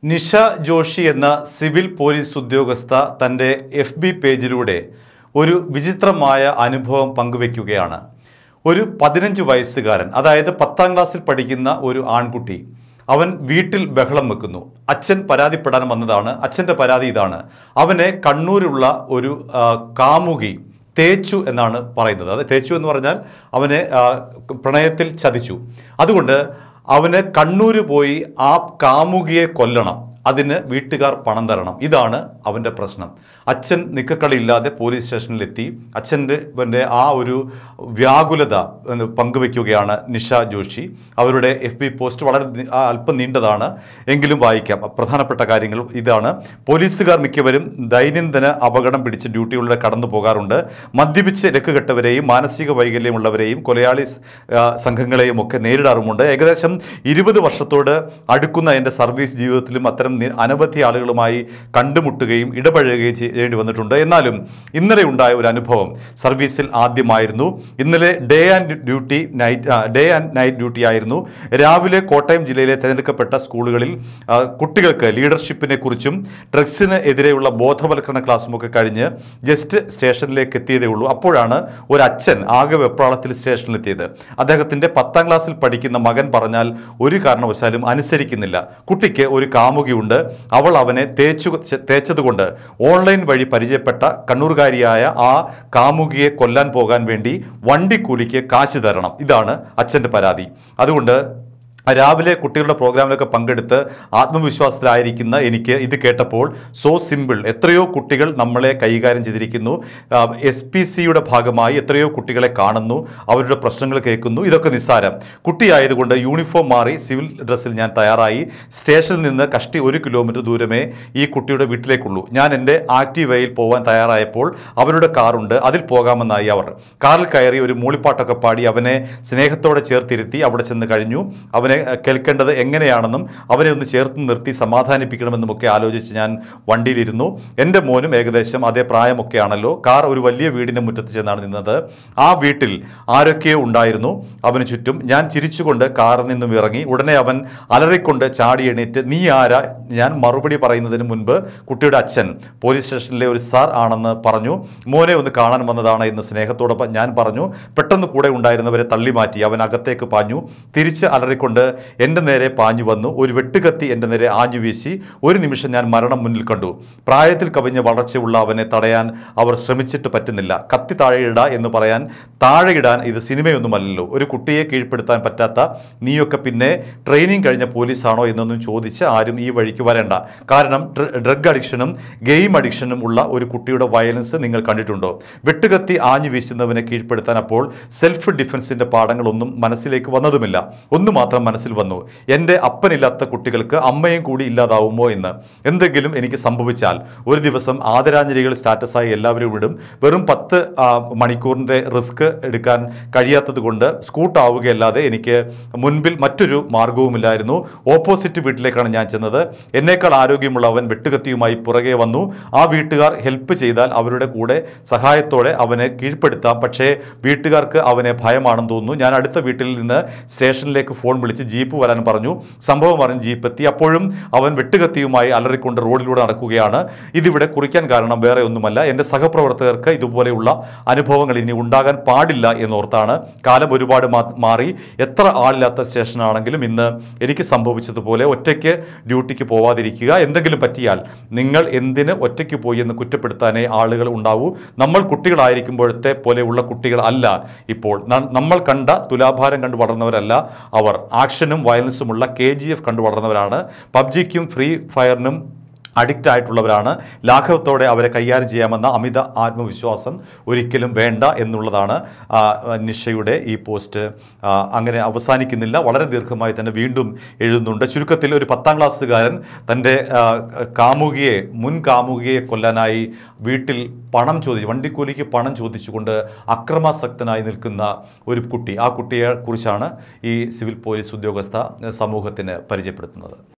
നിഷ ജോഷി എന്ന civil police ഉദ്യോഗസ്ഥ തൻ്റെ എഫ് ബി പേജിലൂടെ ഒരു വിചിത്രമായ അനുഭവം പങ്കുവെക്കുകയാണ് ഒരു പതിനഞ്ച് വയസ്സുകാരൻ അതായത് പത്താം ക്ലാസ്സിൽ പഠിക്കുന്ന ഒരു ആൺകുട്ടി അവൻ വീട്ടിൽ ബഹളം വെക്കുന്നു അച്ഛൻ പരാതിപ്പെടാൻ വന്നതാണ് അച്ഛൻ്റെ പരാതി ഇതാണ് അവനെ കണ്ണൂരുള്ള ഒരു ആ, കാമുകി തേച്ചു എന്നാണ് പറയുന്നത് അത് തേച്ചു എന്ന് പറഞ്ഞാൽ അവനെ ആ, പ്രണയത്തിൽ ചതിച്ചു അതുകൊണ്ട് അവന് കണ്ണൂർ പോയി ആ കാമുകിയെ കൊല്ലണം അതിന് വീട്ടുകാർ പണം തരണം ഇതാണ് അവൻ്റെ പ്രശ്നം അച്ഛൻ നിക്കക്കളിയില്ലാതെ പോലീസ് സ്റ്റേഷനിലെത്തി അച്ഛൻ്റെ ഇവൻ്റെ ആ ഒരു വ്യാകുലത എന്ന് പങ്കുവെക്കുകയാണ് നിഷ ജോഷി അവരുടെ എഫ് ബി പോസ്റ്റ് വളരെ നി- ആ, അല്പം നീണ്ടതാണ് എങ്കിലും വായിക്കാം പ്രധാനപ്പെട്ട കാര്യങ്ങൾ ഇതാണ് പോലീസുകാർ മിക്കവരും ദൈനംദിന അപകടം പിടിച്ച് ഡ്യൂട്ടികളിലൂടെ കടന്നു പോകാറുണ്ട് മദ്യപിച്ച് രക്കുകെട്ടവരെയും മാനസിക വൈകല്യമുള്ളവരെയും കൊലയാളി സ്- ആ, സംഘങ്ങളെയും ഒക്കെ നേരിടാറുമുണ്ട് ഏകദേശം ഇരുപത് വർഷത്തോട് അടുക്കുന്ന എൻ്റെ സർവീസ് ജീവിതത്തിലും അത്തരം നി- അനവധി ആളുകളുമായി കണ്ടുമുട്ടുകയും ഇടപഴകുകയും ചെയ്യേണ്ടി വന്നിട്ടുണ്ട് എന്നാലും ഇന്നലെ ഉണ്ടായ ഒരു അനുഭവം സർവീസിൽ ആദ്യമായിരുന്നു ഇന്നലെ day and duty night day and night duty ആയിരുന്നു രാവിലെ കോട്ടയം ജില്ലയിലെ തിരഞ്ഞെടുക്കപ്പെട്ട സ്കൂളുകളിൽ ആ, കുട്ടികൾക്ക് ലീഡർഷിപ്പിനെ കുറിച്ചും ഡ്രഗ്സിന് എതിരെയുള്ള ബോധവൽക്കരണ ക്ലാസ്സും ഒക്കെ കഴിഞ്ഞ് ജസ്റ്റ് സ്റ്റേഷനിലേക്ക് എത്തിയതേ ഉള്ളൂ അപ്പോഴാണ് ഒരു അച്ഛൻ ആകെ വെപ്രാളത്തിൽ സ്റ്റേഷനിലെത്തിയത് അദ്ദേഹത്തിൻ്റെ പത്താം ക്ലാസ്സിൽ പഠിക്കുന്ന മകൻ പറഞ്ഞാൽ ഒരു കാരണവശാലും അനുസരിക്കുന്നില്ല കുട്ടിക്ക് ഒരു കാമുകിയുണ്ട് അവൾ അവനെ തേച്ചു തേച്ചതുകൊണ്ട് ഓൺലൈൻ വഴി പരിചയപ്പെട്ട കണ്ണൂർകാരിയായ ആ കാമുകിയെ കൊല്ലാൻ പോകാൻ വേണ്ടി വണ്ടിക്കൂലിക്ക് കാശ് തരണം ഇതാണ് അച്ഛൻ്റെ പരാതി അതുകൊണ്ട് രാവിലെ കുട്ടികളുടെ പ്രോഗ്രാമിലൊക്കെ പങ്കെടുത്ത് ആത്മവിശ്വാസത്തിലായിരിക്കുന്ന എനിക്ക് ഇത് കേട്ടപ്പോൾ സോ സിമ്പിൾ എത്രയോ കുട്ടികൾ നമ്മളെ കൈകാര്യം ചെയ്തിരിക്കുന്നു എസ് പി സിയുടെ ഭാഗമായി എത്രയോ കുട്ടികളെ കാണുന്നു അവരുടെ പ്രശ്നങ്ങൾ കേൾക്കുന്നു ഇതൊക്കെ നിസ്സാരം കുട്ടിയായതുകൊണ്ട് യൂണിഫോം മാറി സിവിൽ ഡ്രസ്സിൽ ഞാൻ തയ്യാറായി സ്റ്റേഷനിൽ നിന്ന് കഷ്ടി ഒരു കിലോമീറ്റർ ദൂരമേ ഈ കുട്ടിയുടെ വീട്ടിലേക്കുള്ളൂ ഞാൻ എൻ്റെ ആക്റ്റീവയിൽ പോകാൻ തയ്യാറായപ്പോൾ അവരുടെ കാറുണ്ട് അതിൽ പോകാമെന്നായി അവർ കാറിൽ കയറി ഒരു മൂളിപ്പാട്ടൊക്കെ പാടി അവനെ സ്നേഹത്തോടെ ചേർത്തിരുത്തി അവിടെ ചെന്ന് കഴിഞ്ഞു അവനെ അഹ്, കേൾക്കേണ്ടത് എങ്ങനെയാണെന്നും അവനെ ഒന്ന് ചേർത്ത് നിർത്തി സമാധാനിപ്പിക്കണമെന്നും ഒക്കെ ആലോചിച്ച് ഞാൻ വണ്ടിയിലിരുന്നു എൻ്റെ മോനും ഏകദേശം അതേ പ്രായമൊക്കെയാണല്ലോ കാർ ഒരു വലിയ വീടിൻ്റെ മുറ്റത്ത് ചെന്നാണ് നിന്നത് ആ വീട്ടിൽ ആരൊക്കെയോ ഉണ്ടായിരുന്നു അവന് ചുറ്റും ഞാൻ ചിരിച്ചുകൊണ്ട് കാറിൽ നിന്നും ഇറങ്ങി ഉടനെ അവൻ അലറിക്കൊണ്ട് ചാടി എണീറ്റ് നീ ആരാ ഞാൻ മറുപടി പറയുന്നതിന് മുൻപ് കുട്ടിയുടെ അച്ഛൻ പോലീസ് സ്റ്റേഷനിലെ ഒരു സാർ ആണെന്ന് പറഞ്ഞു മോനെ ഒന്ന് കാണാൻ വന്നതാണ് എന്ന് സ്നേഹത്തോടൊപ്പം ഞാൻ പറഞ്ഞു പെട്ടെന്ന് കൂടെ ഉണ്ടായിരുന്നവരെ തള്ളി മാറ്റി അവൻ അകത്തേക്ക് പാഞ്ഞു തിരിച്ച് അലറിക്കൊണ്ട് എൻ്റെ നേരെ പാഞ്ഞു വന്നു ഒരു വെട്ടുകത്തി എൻ്റെ നേരെ ആഞ്ഞു വീശി ഒരു നിമിഷം ഞാൻ മരണം മുന്നിൽ കണ്ടു പ്രായത്തിൽ കവിഞ്ഞ വളർച്ചയുള്ള അവനെ തടയാൻ അവർ ശ്രമിച്ചിട്ട് പറ്റുന്നില്ല കത്തി താഴെയിട എന്ന് പറയാൻ താഴെയിടാൻ ഇത് സിനിമയൊന്നുമല്ലല്ലോ ഒരു കുട്ടിയെ കീഴ്പ്പെടുത്താൻ പറ്റാത്ത നീയൊക്കെ പിന്നെ ട്രെയിനിങ് കഴിഞ്ഞ പോലീസാണോ എന്നൊന്നും ചോദിച്ച് ആരും ഈ വഴിക്ക് വരേണ്ട കാരണം ഡ്രഗ് അഡിക്ഷനും ഗെയിം അഡിക്ഷനും ഉള്ള ഒരു കുട്ടിയുടെ വയലൻസ് നിങ്ങൾ കണ്ടിട്ടുണ്ടോ വെട്ടുകത്തി ആഞ്ഞു വീശുന്നവനെ കീഴ്പ്പെടുത്താൻ അപ്പോൾ സെൽഫ് ഡിഫൻസിന്റെ പാഠങ്ങളൊന്നും മനസ്സിലേക്ക് വന്നതുമില്ല ഒന്ന് മാത്രം മനസ്സിൽ വന്നു എൻ്റെ അപ്പനില്ലാത്ത കുട്ടികൾക്ക് അമ്മയും കൂടി ഇല്ലാതാവുമോ എന്ന് എന്തെങ്കിലും എനിക്ക് സംഭവിച്ചാൽ ഒരു ദിവസം ആദരാഞ്ജലികൾ സ്റ്റാറ്റസായി എല്ലാവരും ഇടും വെറും പത്ത് ആ, മണിക്കൂറിൻ്റെ റിസ്ക് എടുക്കാൻ കഴിയാത്തത് കൊണ്ട് സ്കൂട്ടാവുകയല്ലാതെ എനിക്ക് മുൻപിൽ മറ്റൊരു മാർഗവുമില്ലായിരുന്നു ഓപ്പോസിറ്റ് വീട്ടിലേക്കാണ് ഞാൻ ചെന്നത് എന്നേക്കാൾ ആരോഗ്യമുള്ള അവൻ വെട്ടുകത്തിയുമായി പുറകെ വന്നു ആ വീട്ടുകാർ ഹെൽപ്പ് ചെയ്താൽ അവരുടെ കൂടെ സഹായത്തോടെ അവനെ കീഴ്പ്പെടുത്താം പക്ഷേ വീട്ടുകാർക്ക് അവനെ ഭയമാണെന്ന് തോന്നുന്നു ഞാൻ അടുത്ത വീട്ടിൽ നിന്ന് സ്റ്റേഷനിലേക്ക് ഫോൺ വിളിച്ച് ജീപ്പ് വരാൻ പറഞ്ഞു സംഭവം പറഞ്ഞ് ജീപ്പ് എത്തി അപ്പോഴും അവൻ വെട്ടുകത്തിയുമായി അലറിക്കൊണ്ട് റോഡിലൂടെ നടക്കുകയാണ് ഇതിവിടെ കുറിക്കാൻ കാരണം വേറെ ഒന്നുമല്ല എൻ്റെ സഹപ്രവർത്തകർക്ക് ഇതുപോലെയുള്ള അനുഭവങ്ങൾ ഇനി ഉണ്ടാകാൻ പാടില്ല എന്നോർത്താണ് കാലം ഒരുപാട് മാ- മാറി എത്ര ആളില്ലാത്ത സ്റ്റേഷനാണെങ്കിലും ഇന്ന് എനിക്ക് സംഭവിച്ചതുപോലെ ഒറ്റയ്ക്ക് ഡ്യൂട്ടിക്ക് പോവാതിരിക്കുക എന്തെങ്കിലും പറ്റിയാൽ നിങ്ങൾ എന്തിന് ഒറ്റയ്ക്ക് പോയി എന്ന് കുറ്റപ്പെടുത്താനേ ആളുകൾ ഉണ്ടാവൂ നമ്മൾ കുട്ടികളായിരിക്കുമ്പോഴത്തെ പോലെയുള്ള കുട്ടികൾ അല്ല ഇപ്പോൾ ന- നമ്മൾ കണ്ട തുലാഭാരം കണ്ടു വളർന്നവരല്ല അവർ ആക്ഷനും വയലൻസുമുള്ള കെ ജി എഫ് കണ്ടു വളർന്നവരാണ് പബ്ജിക്കും ഫ്രീ ഫയറിനും അഡിക്റ്റ് ആയിട്ടുള്ളവരാണ് ലാഘവത്തോടെ അവരെ കൈകാര്യം ചെയ്യാമെന്ന അമിത ആത്മവിശ്വാസം ഒരിക്കലും വേണ്ട എന്നുള്ളതാണ് ആ, നിഷയുടെ ഈ പോസ്റ്റ് ആ, അങ്ങനെ അവസാനിക്കുന്നില്ല വളരെ ദീർഘമായി തന്നെ വീണ്ടും എഴുതുന്നുണ്ട് ചുരുക്കത്തിൽ ഒരു പത്താം ക്ലാസ്സുകാരൻ തൻ്റെ ആ, കാമുകിയെ മുൻ കാമുകിയെ കൊല്ലാനായി വീട്ടിൽ പണം ചോദിച്ചു വണ്ടിക്കൂലിക്ക് പണം ചോദിച്ചുകൊണ്ട് അക്രമാസക്തനായി നിൽക്കുന്ന ഒരു കുട്ടി ആ കുട്ടിയെ കുറിച്ചാണ് ഈ സിവിൽ പോലീസ് ഉദ്യോഗസ്ഥ സമൂഹത്തിന് പരിചയപ്പെടുത്തുന്നത്